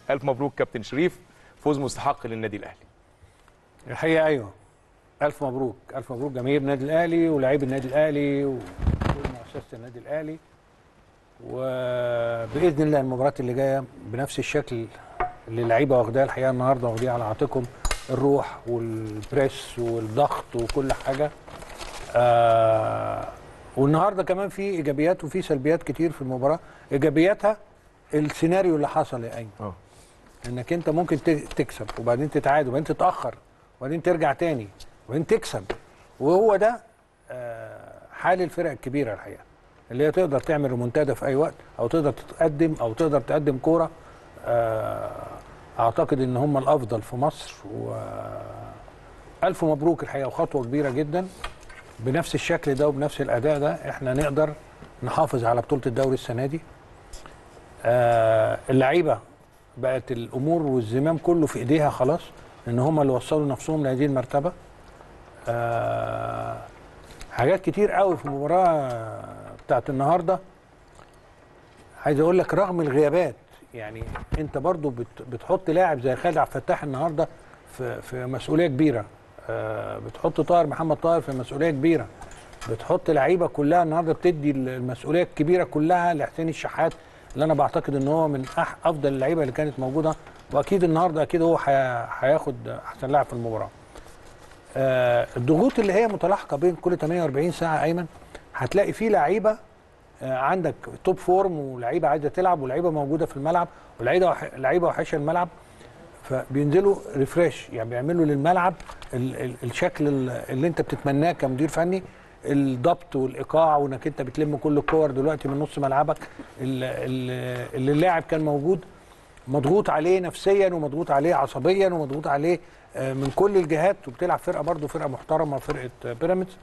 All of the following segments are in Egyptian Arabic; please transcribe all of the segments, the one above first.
الف مبروك كابتن شريف فوز مستحق للنادي الاهلي الحقيقه ايوه الف مبروك الف مبروك جماهير النادي الاهلي ولاعيب النادي الاهلي وكل مؤسسه النادي الاهلي وباذن الله المباراه اللي جايه بنفس الشكل اللي اللعيبه واخداه الحقيقه النهارده واخديه على عاتقهم الروح والبريس والضغط وكل حاجه آه والنهارده كمان في ايجابيات وفي سلبيات كتير في المباراه ايجابياتها السيناريو اللي حصل يا ايمن اه انك انت ممكن ت- تكسب وبعدين تتعادل وبعدين تتاخر وبعدين ترجع تاني وبعدين تكسب وهو ده آه، حال الفرق الكبيره الحقيقه اللي هي تقدر تعمل ريمونتادا في اي وقت او تقدر تتقدم او تقدر تقدم كوره آه، اعتقد ان هم الافضل في مصر والف مبروك الحقيقه وخطوه كبيره جدا بنفس الشكل ده وبنفس الاداء ده احنا نقدر نحافظ على بطوله الدوري السنه دي آه، اللعيبه بقت الامور والزمام كله في ايديها خلاص ان هم اللي وصلوا نفسهم لهذه المرتبه آه حاجات كتير قوي في المباراه بتاعت النهارده عايز اقول لك رغم الغيابات يعني انت برضو بت بتحط لاعب زي خالد عبد الفتاح النهارده في في مسؤوليه كبيره آه بتحط طاهر محمد طاهر في مسؤوليه كبيره بتحط لعيبه كلها النهارده بتدي المسؤوليه الكبيره كلها لحسين الشحات اللي انا بعتقد ان هو من أح افضل اللعيبه اللي كانت موجوده واكيد النهارده اكيد هو هي- هياخد احسن لاعب في المباراه. آه الضغوط اللي هي متلاحقه بين كل 48 ساعه ايمن هتلاقي فيه لعيبه آه عندك توب فورم ولعيبه عايزه تلعب ولعيبه موجوده في الملعب ولعيبه وح- لعيبه وحشه الملعب فبينزلوا ريفريش يعني بيعملوا للملعب ال ال الشكل ال- اللي انت بتتمناه كمدير فني الضبط والايقاع وانك انت بتلم كل الكور دلوقتي من نص ملعبك ال- ال- اللي اللاعب كان موجود مضغوط عليه نفسيا ومضغوط عليه عصبيا ومضغوط عليه آه، من كل الجهات وبتلعب فرقه برضه فرقه محترمه فرقه آه، بيراميدز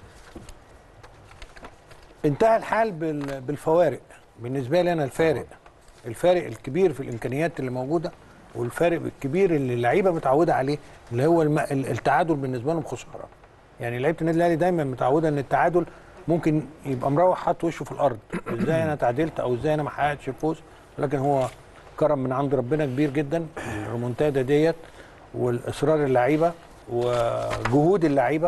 انتهى الحال بال- بالفوارق بالنسبه لي انا الفارق الفارق الكبير في الامكانيات اللي موجوده والفارق الكبير اللي اللعيبه متعوده عليه اللي هو الم... ال- التعادل بالنسبه لهم خساره يعني لعيبه النادي الاهلي دايما متعوده ان التعادل ممكن يبقى مروح حاطط وشه في الارض ازاي انا تعادلت او ازاي انا ما حققتش الفوز لكن هو كرم من عند ربنا كبير جدا الريمونتادا ديت والاصرار اللعيبه وجهود اللعيبه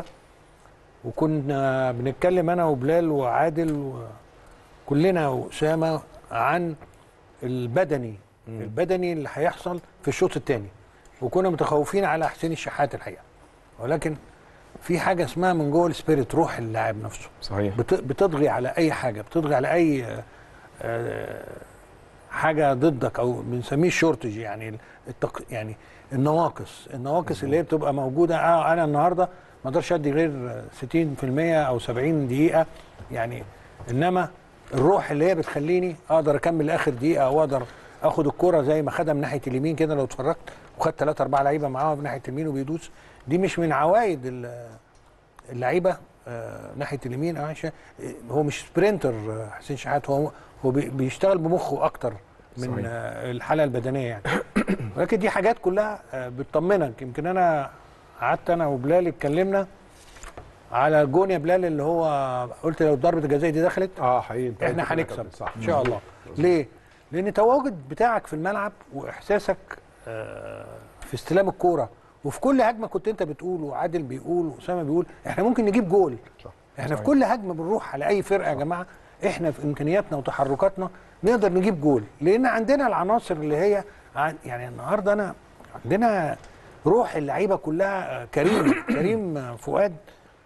وكنا بنتكلم انا وبلال وعادل وكلنا واسامه عن البدني البدني اللي هيحصل في الشوط الثاني وكنا متخوفين على حسين الشحات الحقيقه ولكن في حاجه اسمها من جوه السبيريت روح اللاعب نفسه صحيح بت- بتطغي على اي حاجه بتطغي على اي آه، آه، حاجه ضدك او بنسميه الشورتج يعني التق... يعني النواقص النواقص اللي هي بتبقى موجوده اه انا النهارده ما اقدرش ادي غير 60% او 70 دقيقه يعني انما الروح اللي هي بتخليني اقدر اكمل لاخر دقيقه او اقدر اخد الكره زي ما خدها من ناحيه اليمين كده لو اتفرجت وخدت ثلاثة أربعة لعيبة معاه من ناحية اليمين وبيدوس دي مش من عوائد ال- اللعيبة آه ناحية اليمين آه عشان- هو مش سبرينتر آه، حسين شحات هو هو بي- بيشتغل بمخه أكتر من صحيح. آه الحالة البدنية يعني ولكن دي حاجات كلها آه بتطمنك يمكن أنا قعدت أنا وبلال اتكلمنا على جون يا بلال اللي هو قلت لو ضربة الجزاء دي دخلت اه حقيقي انت احنا قلت كده يا هنكسب كابتن، صح ان شاء الله ليه لان التواجد بتاعك في الملعب واحساسك آه، في استلام الكوره وفي كل هجمه كنت انت بتقول وعادل بيقول واسامه بيقول احنا ممكن نجيب جول صح. احنا في صحيح. كل هجمه بنروح على اي فرقه يا جماعه احنا في امكانياتنا وتحركاتنا نقدر نجيب جول لان عندنا العناصر اللي هي عن- يعني النهارده انا عندنا روح اللعيبه كلها آه، كريم كريم آه، فؤاد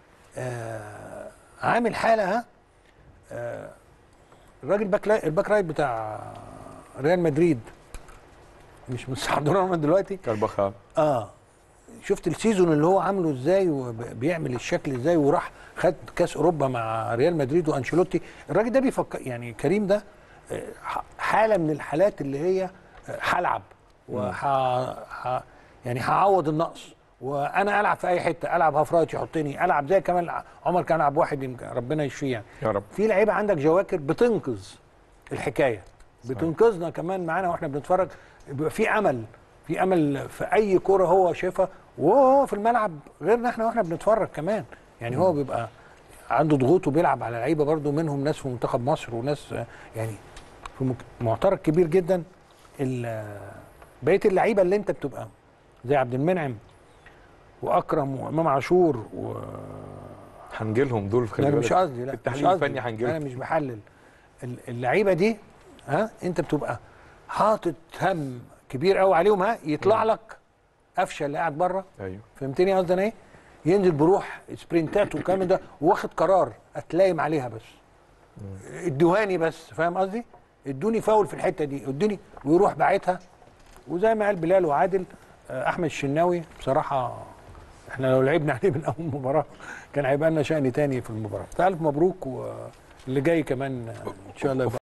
آه، عامل حاله ها آه، الراجل باك لا- الباك رايت بتاع ريال مدريد مش مستحضرنا دلوقتي كربخال اه شفت السيزون اللي هو عامله ازاي وبيعمل الشكل ازاي وراح خد كاس اوروبا مع ريال مدريد وانشيلوتي الراجل ده بيفكر يعني كريم ده آه، ح- حاله من الحالات اللي هي آه، هلعب وح ح- يعني هعوض النقص وانا العب في اي حته العب هفرايت يحطني العب زي كمان عمر كان العب واحد يمكن ربنا يشفيه يعني يا رب في لعيبه عندك جواكر بتنقذ الحكايه بتنقذنا كمان معانا واحنا بنتفرج بيبقى في امل في امل في اي كوره هو شايفها وهو في الملعب غيرنا احنا واحنا بنتفرج كمان يعني هو بيبقى عنده ضغوط وبيلعب على لعيبه برضو منهم ناس في منتخب مصر وناس آه، يعني في مك- معترك كبير جدا ال- بقيه اللعيبه اللي انت بتبقى زي عبد المنعم واكرم وامام عاشور و هنجي لهم دول خلي لا بالك مش قصدي لا التحليل مش قصدي. الفني هنجي انا لهم مش بحلل ال- اللعيبه دي ها انت بتبقى حاطط هم كبير قوي عليهم ها يطلع لك قفشه اللي قاعد بره ايوه فهمتني قصدي انا ايه؟ ينزل بروح سبرنتات والكلام ده واخد قرار اتلايم عليها بس ادوهاني بس فاهم قصدي؟ ادوني فاول في الحته دي ادوني ويروح باعتها وزي ما قال بلال وعادل آه، احمد الشناوي بصراحه احنا لو لعبنا عليه من اول مباراه كان هيبقى لنا شأن تاني في المباراه فالف مبروك واللي جاي كمان آه، ان شاء الله يبقى